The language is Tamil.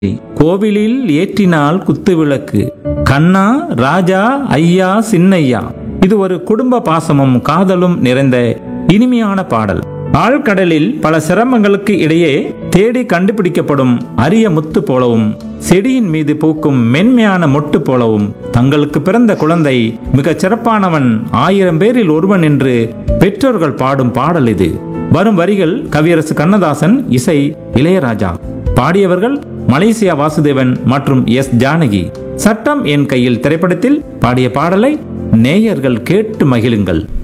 கோவிலில் ஏற்றினால் குத்துவிளக்கு கண்ணா ராஜா ஐயா சின்னையா இது ஒரு குடும்ப பாசமும் காதலும் நிறைந்த இனிமையான பாடல் ஆழ்கடலில் பல சிரமங்களுக்கு இடையே தேடி கண்டுபிடிக்கப்படும் அரிய முத்து போலவும் செடியின் மீது பூக்கும் மென்மையான மொட்டு போலவும் தங்களுக்கு பிறந்த குழந்தை மிகச் சிறப்பானவன் ஆயிரம் பேரில் ஒருவன் என்று பெற்றோர்கள் பாடும் பாடல் இது வரும் வரிகள் கவியரசு கண்ணதாசன் இசை இளையராஜா பாடியவர்கள் மலேசியா வாசுதேவன் மற்றும் எஸ் ஜானகி சட்டம் என் கையில் திரைப்படத்தில் பாடிய பாடலை நேயர்கள் கேட்டு மகிழுங்கள்